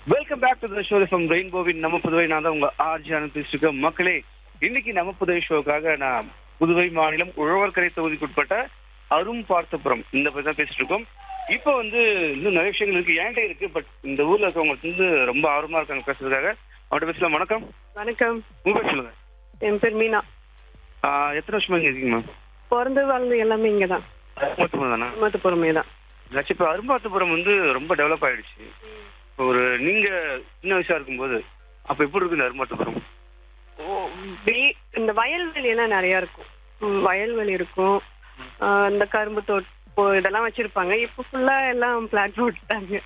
Welcome back to the show from ரெயின்போவின் நம்ம புதுவை நான் தான் உங்க ஆர்ஜி ஆனந்த் பேசிருக்கேன் மக்களே இன்னைக்கு நம்ம புதுவை ஷோக்காக நான் புதுவை மாநிலம் உழவர்கரை தொகுதிக்குட்பட்ட அரும் பார்த்தபுரம் இந்த பத்தி தான் பேசிட்டு இருக்கோம் இப்போ வந்து இன்னும் நிறைய விஷயங்கள் இருக்கு என்கிட்ட இருக்கு பட் இந்த ஊர்ல இருக்கவங்க வந்து ரொம்ப ஆர்வமா இருக்காங்க பேசுறதுக்காக அவங்கள்ட்ட பேசலாம் வணக்கம் வணக்கம் உங்க பேர் சொல்லுங்க என் பேர் மீனா ஆஹ் எத்தனை வருஷமா இங்க இருக்கீங்க மேம் பிறந்து வளர்ந்து எல்லாமே இங்கே தான் அரும்பாத்தபுரம் தானே மத்தப்புறமே தான் ஆக்சுவலி இப்போ அரும்பாத்தபுரம் வந்து ரொம்ப டெவலப் ஆயிடுச்சு இப்போ ஒரு நீங்க சின்ன வயசா இருக்கும்போது அப்ப எப்படி இருக்கு இந்த அரும்பாத்தபுரம் வீ- இந்த வயல்வெளி எல்லாம் நிறைய இருக்கும் ம், வயல்வெளி இருக்கும் ஆ, இந்த கரும்பு தோட்டோ இதெல்லாம் வச்சிருப்பாங்க இப்போ ஃபுல்லா எல்லாம் பிளாட் போட்டுட்டாங்க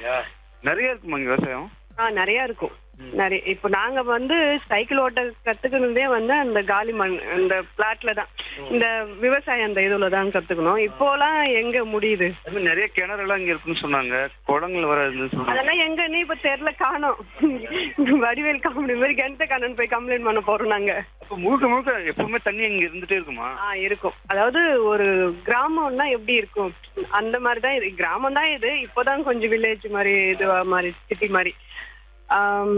நிறைய இருக்குமா இங்க விவசாயம் ஆ நிறைய இருக்கும் நிறைய இப்போ நாங்க வந்து சைக்கிள் ஓட்ட கத்துக்கணுதே வந்து அந்த காலி மண் இந்த பிளாட்ல தான் இந்த விவசாயம் அந்த இதுல தான் கத்துக்கணும் இப்போலாம் எங்க முடியுது அது மாதிரி நிறைய கிணறு எல்லாம் இங்க இருக்குன்னு சொன்னாங்க குளங்கள் வர இருந்துன்னு சொன்னாங்க அதெல்லாம் எங்கன்னு இப்ப தெருல காணோம் வடிவேல் காமெடி மாதிரி கிணத்த காணோன்னு போய் கம்ப்ளைண்ட் பண்ண போறோம் நாங்க அப்ப முழுக்க முழுக்க எப்பவுமே தண்ணி இங்க இருந்துட்டே இருக்குமா ஆ இருக்கும் அதாவது ஒரு கிராமம்னா எப்படி இருக்கும் அந்த மாதிரி தான் இது கிராமம் தான் இது இப்போதான் கொஞ்சம் வில்லேஜ் மாதிரி இது மாதிரி சிட்டி மாதிரி ஆம்,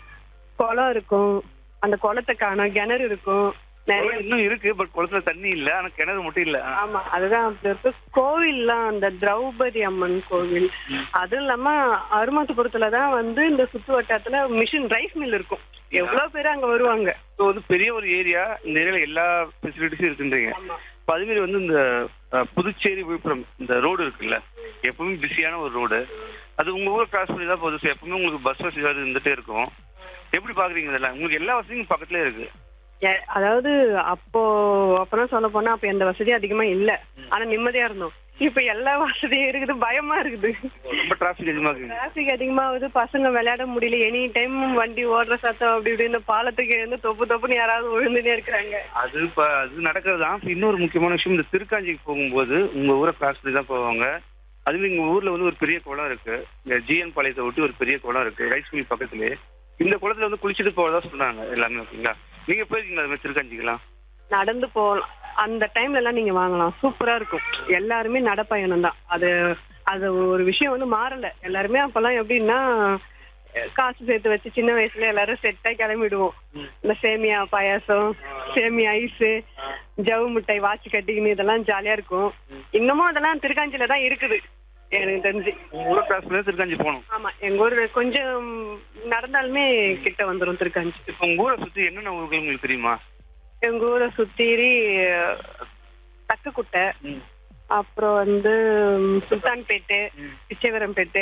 குளம் இருக்கும் அந்த குளத்தை காணும் கிணறு இருக்கும் நிறைய குளம் இன்னும் இருக்கு பட் குளத்துல தண்ணி இல்ல ஆனா கிணறு மட்டும் இல்ல ஆமா அதுதான் அப்படி இருக்கு கோவில்லாம் அந்த திரௌபதி அம்மன் கோவில் அதுவும் இல்லாம அருமாத்துப்புறத்துல தான் வந்து இந்த சுத்து வட்டாரத்துல மிஷின் ரைஸ் மில் இருக்கும் எவ்வளவு பேர் அங்க வருவாங்க இப்போ வந்து பெரிய ஒரு ஏரியா இந்த ஏரியால எல்லா ஃபெசிலிட்டிஸும் இருக்குன்றீங்க இப்போ அதே மாதிரி வந்து இந்த அஹ், புதுச்சேரி விழுப்புரம் இந்த ரோடு இருக்குல்ல எப்பவுமே பிஸியான ஒரு ரோடு அது உங்க ஊரை கிராஸ் பண்ணி தான் போகுது So, எப்பவுமே உங்களுக்கு பஸ் வசதி ஏதாவது இருந்துட்டே இருக்கும் எப்படி பாக்குறீங்க இதெல்லாம் உங்களுக்கு எல்லா வசதியும் பக்கத்துலயே இருக்கு எ- அதாவது அப்போ அப்பதான் சொல்ல போனா அப்ப எந்த வசதியும் அதிகமா இல்ல ஆனா நிம்மதியா இருந்தோம் இப்ப எல்லா வசதியும் இருக்குது பயமா இருக்குது ரொம்ப டிராஃபிக் அதிகமா இருக்கு டிராபிக் அதிகமாகுது பசங்க விளையாட முடியல எனி டைம் வண்டி ஓடுற சத்தம் அப்படி இப்படின்னு பாலத்துக்கு இருந்து தொப்பு தொப்புன்னு யாராவது விழுந்துட்டே இருக்கிறாங்க அது இப்ப அது நடக்கிறது தான் இன்னொரு முக்கியமான விஷயம் இந்த திருக்காஞ்சிக்கு போகும்போது உங்க ஊரை கிராஸ் பண்ணி தான் போவாங்க அதுவும் எங்க ஊர்ல வந்து ஒரு பெரிய குளம் இருக்கு இந்த ஜிஎன் பாளையத்தை ஒட்டி ஒரு பெரிய குளம் இருக்கு ரைஸ் மில் பக்கத்துலயே இந்த குளத்துல வந்து குளிச்சுட்டு போறதா சொன்னாங்க எல்லாமே ஓகேங்களா நீங்க போயிருக்கீங்களா அது மாதிரி திருக்காஞ்சிக்கலாம் நடந்து போகலாம் அந்த டைம்ல எல்லாம் நீங்க வாங்கலாம் சூப்பரா இருக்கும் எல்லாருமே நடப்பயணம் தான் அது அது ஒரு விஷயம் வந்து மாறல எல்லாருமே அப்பெல்லாம் எப்படின்னா அஹ், காசு சேர்த்து வச்சு சின்ன வயசுல எல்லாரும் செட்டா கிளம்பிடுவோம் இந்த சேமியா பாயாசம் சேமியா ஐஸ் ஜவு மிட்டாய் வாட்சி கட்டிக்கின்னு இதெல்லாம் ஜாலியா இருக்கும் இன்னமும் அதெல்லாம் திருக்காஞ்சில தான் இருக்குது எனக்கு தெரிஞ்சு உங்க ஊரை கிராஸ் பண்ணி திருக்காஞ்சி போகணும் ஆமா எங்க ஊர் கொஞ்சம் நடந்தாலுமே கிட்ட வந்துரும் திருக்காஞ்சி இப்போ உங்க ஊரை சுத்தி என்னென்ன ஊர்கள் உங்களுக்கு தெரியுமா எங்க ஊரை சுத்தீரி தக்கக்குட்டை அப்புறம் வந்து ம், சுல்தான்பேட்டு பிச்சைவரம்பேட்டு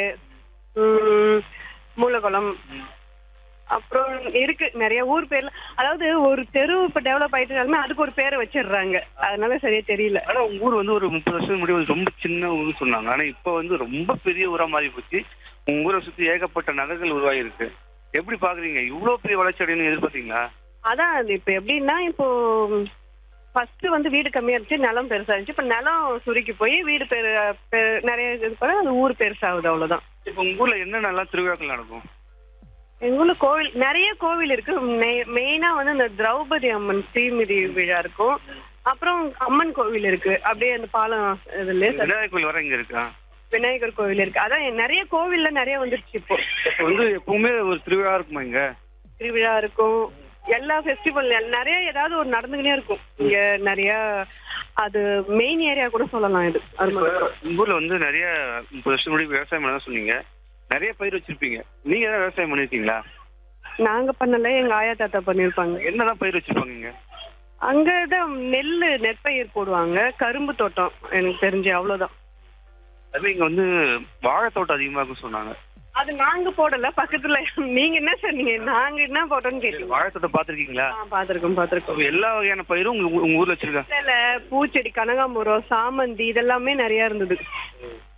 ம், மூலகுளம் அப்புறம் இருக்கு நிறைய ஊர் பேர்ல அதாவது ஒரு தெரு இப்ப டெவலப் ஆயிட்டுனாலுமே அதுக்கு ஒரு பேரை வச்சிடுறாங்க அதனால சரியா தெரியல ஆனா உங்க ஊர் வந்து ஒரு முப்பது வருஷம் முன்னாடி வந்து ரொம்ப சின்ன ஊர்னு சொன்னாங்க ஆனா இப்போ வந்து ரொம்ப பெரிய ஊரா மாறி போச்சு உங்க ஊரை சுத்தி ஏகப்பட்ட நகர்கள் உருவாகி இருக்கு எப்படி பாக்குறீங்க இவ்வளவு பெரிய வளர்ச்சி அடையணும் எதிர்பார்த்தீங்களா அதான் அது இப்ப எப்படின்னா இப்போ ஃபர்ஸ்ட் வந்து வீடு கம்மியா இருந்துச்சு நிலம் பெருசா இருந்துச்சு இப்ப நிலம் சுருக்கி போய் வீடு பெரு பெரு- நிறைய இது பண்ண அது ஊர் பெருசாகுது அவ்வளவுதான் இப்போ உங்க ஊர்ல என்னென்னலாம் திருவிழாக்கள் நடக்கும் எங்க ஊர்ல கோவில் நிறைய கோவில் இருக்கு மெயினா வந்து இந்த திரௌபதி அம்மன் ஸ்ரீமிதி விழா இருக்கும் அப்புறம் அம்மன் கோவில் இருக்கு அப்படியே அந்த பாலம் இதுல விநாயகர் கோயில் வர இங்க இருக்கா விநாயகர் கோவில் இருக்கு அதான் நிறைய கோவில்ல நிறைய வந்துருச்சு இப்போ இப்போ வந்து எப்பவுமே ஒரு திருவிழா இருக்குமா இங்க திருவிழா இருக்கும் எல்லா ஃபெஸ்டிவல் நிறைய ஏதாவது ஒரு நடந்துக்கினே இருக்கும் இங்க நிறைய அது மெயின் ஏரியா கூட சொல்லலாம் இது இப்ப அருமபுரம். உங்க ஊர்ல வந்து நிறைய முப்பது வருஷம் முன்னாடி விவசாயம் பண்ண சொன்னீங்க நிறைய பயிர் வச்சிருப்பீங்க நீங்க ஏதாவது விவசாயம் பண்ணிருக்கீங்களா நாங்க பண்ணல எங்க ஆயா தாத்தா பண்ணிருப்பாங்க என்னதான் பயிர் வச்சிருப்பாங்க இங்க அங்கதான் நெல்லு நெற்பயிர் போடுவாங்க கரும்பு தோட்டம் எனக்கு தெரிஞ்சு அவ்வளவுதான் அது இங்க வந்து வாழைத்தோட்டம் அதிகமா இருக்குன்னு சொன்னாங்க அது நாங்க போடல பக்கத்துல நீங்க என்ன சொன்னீங்க நாங்க என்ன போட்டோம்னு கேட்டீங்க வாழைத்தோட்டம் பாத்திருக்கீங்களா ஆ, பாத்திருக்கோம் பாத்திருக்கோம் அப்ப எல்லா வகையான பயிரும் உங்க ஊ- உங்க ஊர்ல வச்சிருக்காங்க பூச்செடி கனகாம்பரம் சாமந்தி இதெல்லாமே நிறைய இருந்தது